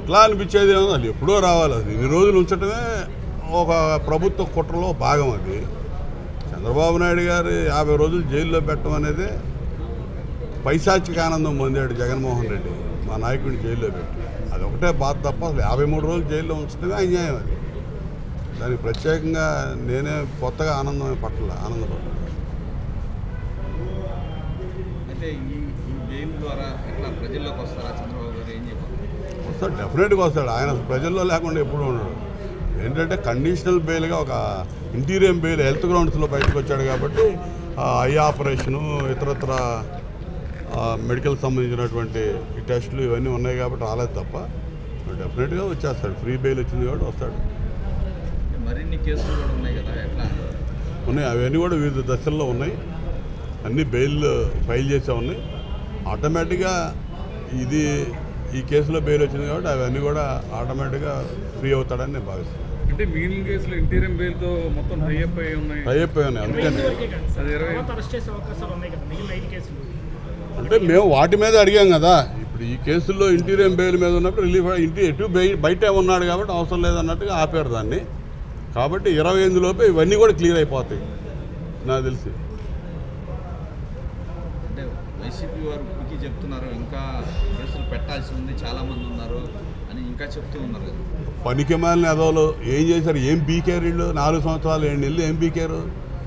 ఎట్లా అనిపించేది ఏమో అది ఎప్పుడో రావాలి అది ఇన్ని రోజులు ఉంచటమే ఒక ప్రభుత్వ కుట్రలో భాగం అది చంద్రబాబు నాయుడు గారు యాభై రోజులు జైల్లో పెట్టడం అనేది పైశాచిక ఆనందం పొందాడు జగన్మోహన్ రెడ్డి మా నాయకుడిని జైల్లో పెట్టి అది ఒకటే బాధ తప్ప అసలు యాభై మూడు రోజులు జైల్లో ఉంచడమే అన్యాయం అది దానికి ప్రత్యేకంగా నేనే కొత్తగా ఆనందం పట్ల ఆనందపడ్డాను అయితే ఈ ఈ బెయిల్ ద్వారా ఎట్లా ప్రజల్లోకి వస్తారా చంద్రబాబు గారు ఏం చెప్పారు వస్తాడు డెఫినెట్గా వస్తాడు ఆయన ప్రజల్లో లేకుండా ఎప్పుడు ఉండడు ఏంటంటే కండిషనల్ బెయిల్గా ఒక ఇంటీరియం బెయిల్ హెల్త్ గ్రౌండ్స్లో బయటకు వచ్చాడు కాబట్టి ఆ ఐ ఆపరేషను ఇతరత్ర ఆ, మెడికల్ సంబంధించినటువంటి ఈ టెస్టులు ఇవన్నీ ఉన్నాయి కాబట్టి రాలేదు తప్ప డెఫినెట్గా వచ్చేస్తాడు ఫ్రీ బెయిల్ వచ్చింది కాబట్టి వస్తాడు మరిన్ని కేసులు కూడా ఉన్నాయి కదా ఎట్లా ఉన్నాయి అవన్నీ కూడా వివిధ దశల్లో ఉన్నాయి అన్ని బెయిల్ ఫైల్ చేసే ఉన్నాయి ఆటోమేటిక్గా ఇది ఈ కేసులో బెయిల్ వచ్చింది కాబట్టి అవన్నీ కూడా ఆటోమేటిక్గా ఫ్రీ అవుతాడని నేను భావిస్తున్నాను అంటే మిగిలిన కేసులు ఇంటీరియం బెయిల్తో మొత్తం టైఅప్ అయి ఉన్నాయి టై అయిపోయాను అందుకని అది ఇరవై తర్వాత అరెస్ట్ చేసే అవకాశాలు ఉన్నాయి కదా మిగిలిన ఐదు కేసులు అంటే మేము వాటి మీద అడిగాం కదా ఇప్పుడు ఈ కేసుల్లో ఇంటీరియం బెయిల్ మీద ఉన్నప్పుడు రిలీఫ్ ఇంటి ఎటు బెయి బయటే ఉన్నాడు కాబట్టి అవసరం లేదన్నట్టుగా ఆపారు దాన్ని కాబట్టి ఇరవై ఎనిమిది లోపే ఇవన్నీ కూడా క్లియర్ అయిపోతాయి నాకు తెలిసి అంటే వైసీపీ వారు ఇప్పటికీ చెప్తున్నారు ఇంకా కేసులు పెట్టాల్సి ఉంది చాలా మంది ఉన్నారు అని ఇంకా చెప్తూ ఉన్నారు కదా పనికి మాలిన ఎదవలు ఏం చేశారు ఏం బీకారు వీళ్ళు నాలుగు సంవత్సరాలు ఏడు నెలలు ఏం బీకారు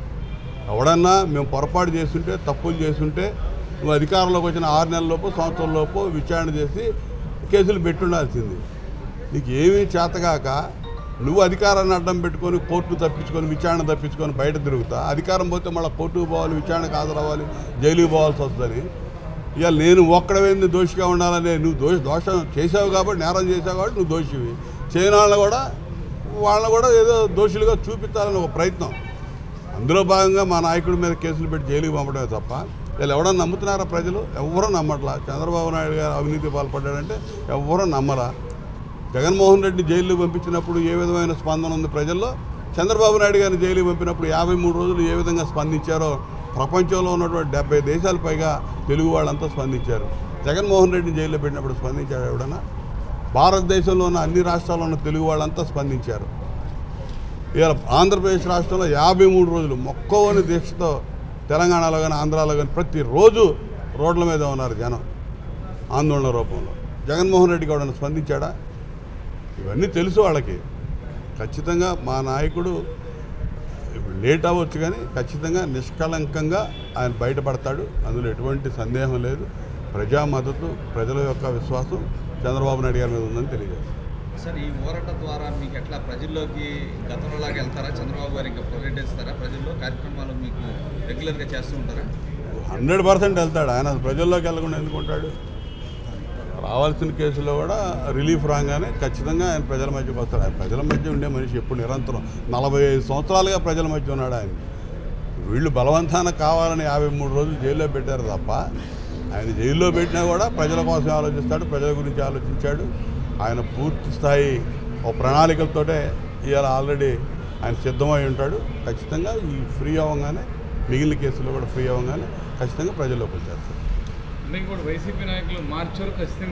ఎవడన్నా మేము పొరపాటు చేస్తుంటే తప్పులు చేస్తుంటే నువ్వు అధికారంలోకి వచ్చిన ఆరు నెలలలోపు సంవత్సరం లోపు విచారణ చేసి కేసులు పెట్టుండాల్సింది నీకు ఏమీ చేతగాక నువ్వు అధికారాన్ని అడ్డం పెట్టుకొని కోర్టు తప్పించుకొని విచారణ తప్పించుకొని బయట తిరుగుతా అధికారం పోతే మళ్ళీ కోర్టుకు పోవాలి విచారణకు హాజరవ్వాలి జైలుకి పోవాల్సి వస్తుందని ఇవాళ నేను ఒక్కడవేంది దోషిగా ఉండాలని నువ్వు దోష దోషం చేసావు కాబట్టి నేరం చేసావు కాబట్టి నువ్వు దోషివి చేయని వాళ్ళని కూడా వాళ్ళని కూడా ఏదో దోషులుగా చూపించాలని ఒక ప్రయత్నం అందులో భాగంగా మా నాయకుడి మీద కేసులు పెట్టి జైలుకి పంపడమే తప్ప వీళ్ళు ఎవడన్నా నమ్ముతున్నారా ప్రజలు ఎవరూ నమ్మట్లా చంద్రబాబు నాయుడు గారు అవినీతి పాల్పడ్డాడంటే ఎవరూ నమ్మరా జగన్మోహన్ రెడ్డి జైలుకి పంపించినప్పుడు ఏ విధమైన స్పందన ఉంది ప్రజల్లో చంద్రబాబు నాయుడు గారిని జైలుకి పంపినప్పుడు యాభై మూడు రోజులు ఏ విధంగా స్పందించారో ప్రపంచంలో ఉన్నటువంటి డెబ్బై దేశాల పైగా తెలుగు వాళ్ళంతా స్పందించారు జగన్మోహన్ రెడ్డిని జైల్లో పెట్టినప్పుడు స్పందించారు ఎవడన్నా భారతదేశంలో ఉన్న అన్ని రాష్ట్రాల్లో ఉన్న తెలుగు వాళ్ళంతా స్పందించారు ఇవాళ ఆంధ్రప్రదేశ్ రాష్ట్రంలో యాభై మూడు రోజులు మొక్కవని దీక్షతో తెలంగాణలో కానీ ఆంధ్రాలో కానీ ప్రతిరోజు రోడ్ల మీద ఉన్నారు జనం ఆందోళన రూపంలో జగన్మోహన్ రెడ్డి కూడా స్పందించాడా ఇవన్నీ తెలుసు వాళ్ళకి ఖచ్చితంగా మా నాయకుడు ఇప్పుడు లేట్ అవ్వచ్చు కానీ ఖచ్చితంగా నిష్కళంకంగా ఆయన బయటపడతాడు అందులో ఎటువంటి సందేహం లేదు ప్రజా మద్దతు ప్రజల యొక్క విశ్వాసం చంద్రబాబు నాయుడు గారి మీద ఉందని తెలియజేస్తాను సార్ ఈ ఊరట ద్వారా మీకు ఎట్లా ప్రజల్లోకి గతంలోలాగా వెళ్తారా చంద్రబాబు గారు ఇంకా పర్యటిస్తారా ప్రజల్లో కార్యక్రమాలు మీకు రెగ్యులర్గా చేస్తూ ఉంటారా హండ్రెడ్ పర్సెంట్ వెళ్తాడు ఆయన అసలు ప్రజల్లోకి వెళ్ళకుండా ఎందుకు ఉంటాడు రావాల్సిన కేసులో కూడా రిలీఫ్ రాగానే ఖచ్చితంగా ఆయన ప్రజల మధ్యకి వస్తాడు ఆయన ప్రజల మధ్య ఉండే మనిషి ఎప్పుడు నిరంతరం నలభై ఐదు సంవత్సరాలుగా ప్రజల మధ్య ఉన్నాడు ఆయన వీళ్ళు బలవంతాన కావాలని యాభై మూడు రోజులు జైల్లో పెట్టారు తప్ప ఆయన జైల్లో పెట్టినా కూడా ప్రజల కోసం ఆలోచిస్తాడు ప్రజల గురించి ఆలోచించాడు ఆయన పూర్తి స్థాయి ఒక ప్రణాళికలతోటే ఇవాళ ఆల్రెడీ ఆయన సిద్ధమై ఉంటాడు ఖచ్చితంగా ఈ ఫ్రీ అవ్వగానే మిగిలిన కేసులు కూడా ఫ్రీ అవ్వగానే ఖచ్చితంగా ప్రజల్లోకి వచ్చేస్తారు అంటే ఇంకోటి వైసీపీ నాయకులు మార్చి వరకు ఖచ్చితంగా